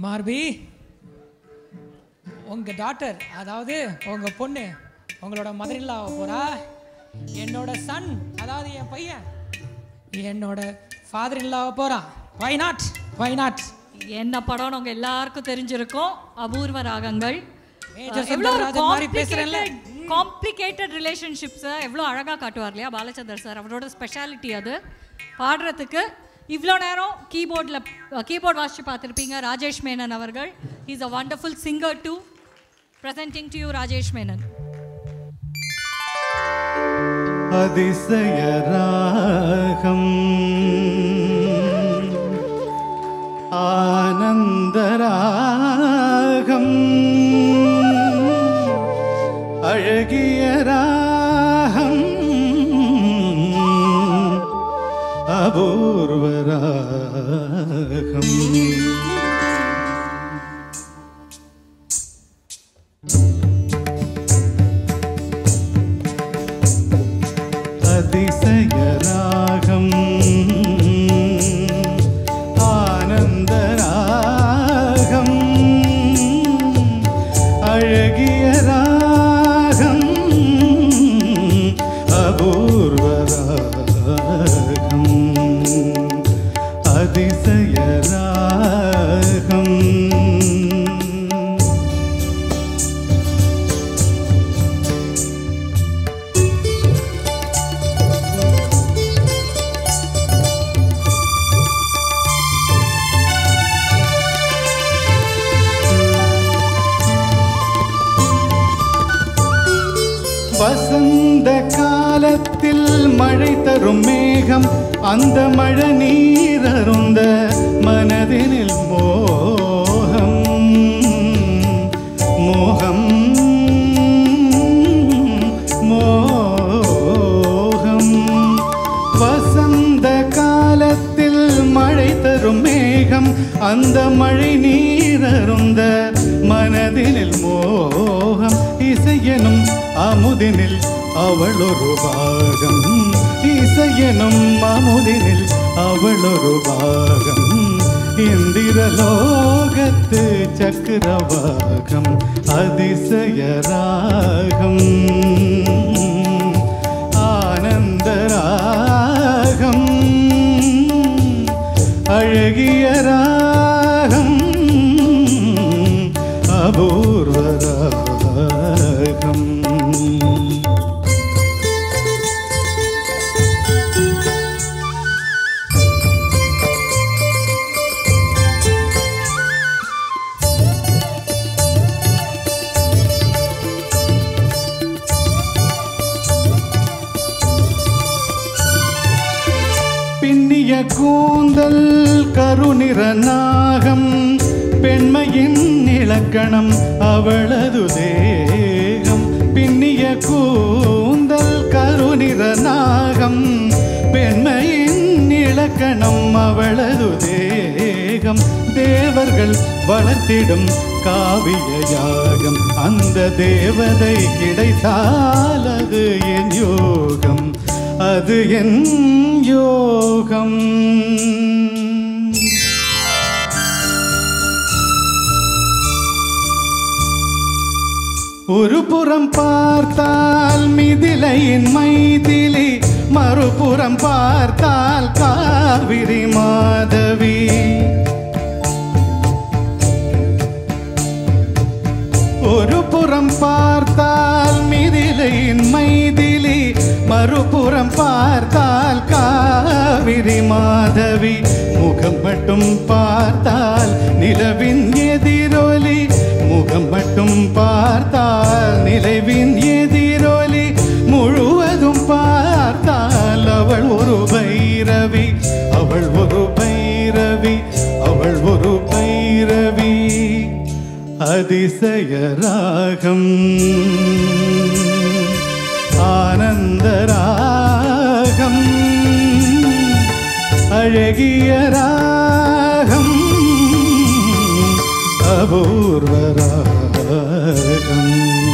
Murphy உங்க daughter அதாவது உங்க பொண்ணு உங்களோட மதர் இல்லாவ போறா என்னோட சன் அதாவது என் பையன் என்னோட ஃபாதர் இல்லாவ போறான் வை நாட் வை நாட் என்ன படம்னு உங்க எல்லாருக்கும் தெரிஞ்சிருக்கும் அபூர்வ ராகங்கள் Major சௌந்தரராஜன் மாதிரி பேசுறேன்ல. காம்ப்ளிகேட்டட் ரிலேஷன்ஷிப்ஸை எவ்வளோ அழகாக காட்டுவார் இல்லையா பாலச்சந்தர் சார் அவரோட ஸ்பெஷாலிட்டி அது பாடுறதுக்கு இவ்வளோ நேரம் கீபோர்டில் கீபோர்ட் வாசிச்சு பார்த்துருப்பீங்க ராஜேஷ் மேனன் அவர்கள் is a wonderful singer to presenting to you Rajesh Menon அதிசயராகம் ஆனந்தராகம் அழகிய ராகம் அபூர்வராகம் அதிசயராகம் ஆனந்தராகம் அழகிய ராகம் அபூர்வராகம் அதிசயராகம் வசந்த காலத்தில் மழை தரும் மேகம் அந்த மழை நீரருந்த மனதினில் மோகம் மோகம் மோகம் வசந்த காலத்தில் மழை தரும் மேகம் அந்த மழை நீரருந்த மனதினில் மோகம் இசையனும் அமுதினில் அவள் ஒரு பாகம் இசையனும் அமுதினில் அவள் ஒரு பாகம் இந்திரலோகத்து சக்கரவாகம் அதிசயராகம் ஆனந்தராகம் அழகிய ராகம் அபூர்வராகம் பின்னிய கூந்தல் கருநிற நாகம் பெண்மையின் இலக்கணம் அவளது தேகம் பின்னிய கூந்தல் கருநிற நாகம் பெண்மையின் இலக்கணம் அவளது தேகம் தேவர்கள் வளர்த்திடும் காவிய யாகம் அந்த தேவதை கிடைத்தால் அது என் யோகம் அது என் யோகம் ஒரு புறம் பார்த்தால் மிதிலையின் மைதிலி மறுபுறம் பார்த்தால் காவிரி மாதவி ஒரு புறம் பார்த்தால் மிதிலையின் மைதிலி மறுபுறம் பார்த்தால் காவிரி மாதவி முகம் மட்டும் பார்த்தால் நிலவின் எதிரொலி முகம் மட்டும் பார்த்தால் நிலவின் எதிரொலி முழுவதும் பார்த்தால் அவள் ஒரு பைரவி அவள் ஒரு பைரவி அவள் ஒரு பைரவி அதிசயராகம் ஆனந்தராகம் அழகிய ராகம் அபூர்வராகம்